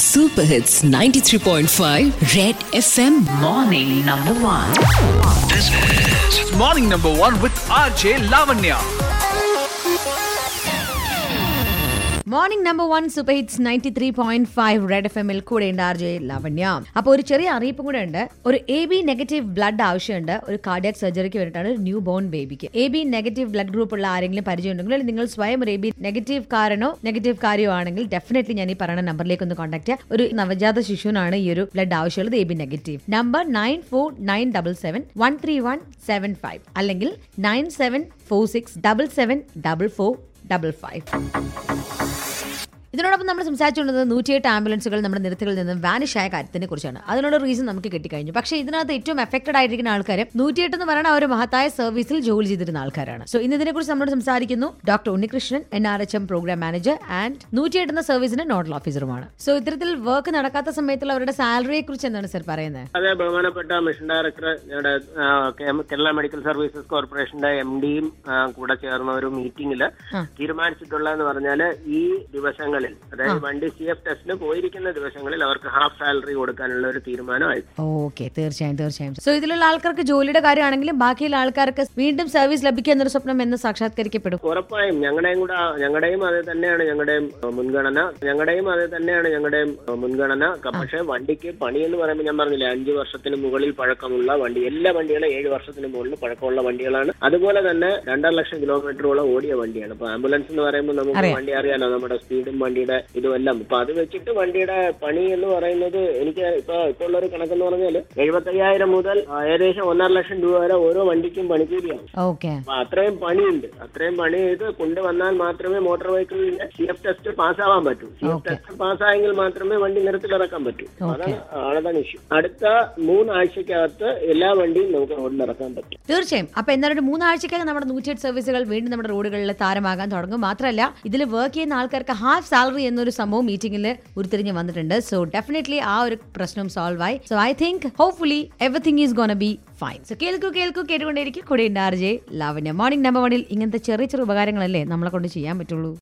Super Hits 93.5 Red FM Morning number one. This is Morning Number One with RJ Lavanya. Morning number one super hits ninety three point five Red F എമ്മിൽ കൂടെ ഉണ്ട് R J ലാവണ്യ അപ്പോൾ ഒരു ചെറിയ അറിയിപ്പും കൂടെ ഉണ്ട് ഒരു A B negative blood ആവശ്യമുണ്ട് ഒരു കാർഡിയാക് സർജറിക്ക് വേണ്ടിയിട്ടാണ് ഒരു ന്യൂ ബോൺ ബേബിക്ക് A B negative blood group ഉള്ള ആരെങ്കിലും പരിചയമുണ്ടെങ്കിൽ അല്ലെങ്കിൽ നിങ്ങൾ സ്വയം ഒരു എ ബി നെഗറ്റീവ് കാരനോ നെഗറ്റീവ് കാര്യമോ ആണെങ്കിൽ ഡെഫിനറ്റ്ലി ഞാൻ ഈ പറയുന്ന നമ്പറിലേക്ക് ഒന്ന് കോൺടാക്ട് ചെയ്യുക ഒരു നവജാത ശിശുവിനാണ് ഈ ഒരു ബ്ലഡ് ആവശ്യമുള്ളത് A B negative number nine four nine double seven one three one seven five അല്ലെങ്കിൽ nine seven four six double seven double four double five ഇതിനോടൊപ്പം നമ്മൾ സംസാരിച്ചുകൊണ്ടത് നൂറ്റിയെട്ട് ആംബുലൻസുകൾ നമ്മുടെ നിരത്തുകളിൽ നിന്ന് വാനിഷ് ആയ കാര്യത്തിനെ കുറിച്ചാണ് അതിനുള്ള റീസൺ നമുക്ക് കിട്ടിക്കഴിഞ്ഞു പക്ഷേ ഇതിനകത്ത് ഏറ്റവും എഫക്റ്റഡ് ആയിരിക്കുന്ന ആൾക്കാർ നൂറ്റിയെട്ട് എന്ന് പറയുന്ന ആ ഒരു മഹത്തായ സർവീസിൽ ജോലി ചെയ്തിരുന്ന ആൾക്കാരാണ് സോ ഇന്ന് ഇതിനെക്കുറിച്ച് നമ്മളോട് സംസാരിക്കുന്നു doctor Unnikrishnan N R H M programme manager and നൂറ്റിയെട്ട് എന്ന സർവീസിന്റെ നോഡൽ ഓഫീസറുമാണ് സോ ഇത്തരത്തിൽ വർക്ക് നടക്കാത്ത സമയത്തുള്ള അവരുടെ സാലറിയെ കുറിച്ച് എന്താണ് സർ പറയുന്നത് അതെ ബഹുമാനപ്പെട്ട മിഷൻ ഡയറക്ടർ ഞങ്ങളുടെ ആ, കേ- കേരള മെഡിക്കൽ സർവീസസ് കോർപ്പറേഷന്റെ എം ഡിയും കൂടെ ചേർന്ന ഒരു മീറ്റിംഗിൽ തീരുമാനിച്ചിട്ടുള്ളതെന്ന് പറഞ്ഞാൽ ഈ ദിവസങ്ങളിൽ അതായത് വണ്ടി സി എഫ് ടെസ്റ്റിന് പോയിരിക്കുന്ന ദിവസങ്ങളിൽ അവർക്ക് ഹാഫ് സാലറി കൊടുക്കാനുള്ള ഒരു തീരുമാനമായി ഓക്കെ തീർച്ചയായും തീർച്ചയായും സോ ഇതിലുള്ള ആൾക്കാർക്ക് ജോലിയുടെ കാര്യമാണെങ്കിലും ബാക്കിയുള്ള ആൾക്കാർക്ക് വീണ്ടും സർവീസ് ലഭിക്കുക എന്നൊരു സ്വപ്നം എന്ന് സാക്ഷാത്കരിക്കപ്പെടും ഉറപ്പായും ഞങ്ങളുടെയും കൂടെ ഞങ്ങളുടെയും അത് തന്നെയാണ് ഞങ്ങളുടെയും ആ, മുൻഗണന ഞങ്ങളുടെയും അത് തന്നെയാണ് ഞങ്ങളുടെയും ആ, മുൻഗണന ക- പക്ഷേ വണ്ടിക്ക് പണി എന്ന് പറയുമ്പോൾ ഞാൻ പറഞ്ഞില്ലേ അഞ്ചു വർഷത്തിന് മുകളിൽ പഴക്കമുള്ള വണ്ടി എല്ലാ വണ്ടികളും ഏഴ് വർഷത്തിന് മുകളിൽ പഴക്കമുള്ള വണ്ടികളാണ് അതുപോലെ തന്നെ രണ്ടര ലക്ഷം കിലോമീറ്ററോളം ഓടിയ വണ്ടിയാണ് ഇപ്പൊ ആംബുലൻസ് എന്ന് പറയുമ്പോൾ നമുക്ക് വണ്ടി അറിയാലോ നമ്മുടെ സ്പീഡും വണ്ടിയുടെ ഇതും എല്ലാം ഇപ്പൊ അത് വെച്ചിട്ട് വണ്ടിയുടെ പണി എന്ന് പറയുന്നത് എനിക്ക് ഇപ്പൊ ഇപ്പൊ ഉള്ള ഒരു കണക്കെന്ന് പറഞ്ഞാൽ എഴുപത്തയ്യായിരം മുതൽ ആ, ഏകദേശം ഒന്നര ലക്ഷം രൂപ വരെ ഓരോ വണ്ടിക്കും പണിക്കൂലിയാണ് ഓക്കെ അപ്പൊ അത്രയും പണിയുണ്ട് അത്രയും പണി ചെയ്ത് കൊണ്ടുവന്നാൽ മാത്രമേ മോട്ടോർ വെഹിക്കിളിന്റെ സി എഫ് ടെസ്റ്റ് പാസ്സാവാൻ പറ്റൂ സി എഫ് ടെസ്റ്റ് പാസ്സായെങ്കിൽ മാത്രമേ വണ്ടി നിരത്തിലിറക്കാൻ പറ്റൂ അതാണ് അതാണ് ഇഷ്യൂ അടുത്ത മൂന്നാഴ്ചക്കകത്ത് എല്ലാ വണ്ടിയും നമുക്ക് റോഡിലിറക്കാൻ പറ്റും തീർച്ചയായും അപ്പൊ എന്നാലും ഒരു മൂന്നാഴ്ചക്കകം നമ്മുടെ നൂറ്റിയെട്ട് സർവീസുകൾ വീണ്ടും നമ്മുടെ റോഡുകളിൽ താരമാകാൻ തുടങ്ങും മാത്രമല്ല ഇതിൽ വർക്ക് ചെയ്യുന്ന ആൾക്കാർക്ക് ഹാഫ് സാലറി എന്നൊരു സംഭവം മീറ്റിംഗിൽ ഉരുത്തിരിഞ്ഞ് വന്നിട്ടുണ്ട് സോ ഡെഫിനറ്റ്ലി ആ ഒരു പ്രശ്നം സോൾവ് ആയി so I think hopefully everything is gonna be fine so കേൾക്കൂ കേൾക്കൂ കേട്ടുകൊണ്ടേയിരിക്കും കൂടെ ഉണ്ട് R J Lavanya morning number വണിൽ ഇങ്ങനത്തെ ചെറിയ ചെറിയ ഉപകാരങ്ങളല്ലേ നമ്മളെ കൊണ്ട് ചെയ്യാൻ പറ്റുള്ളൂ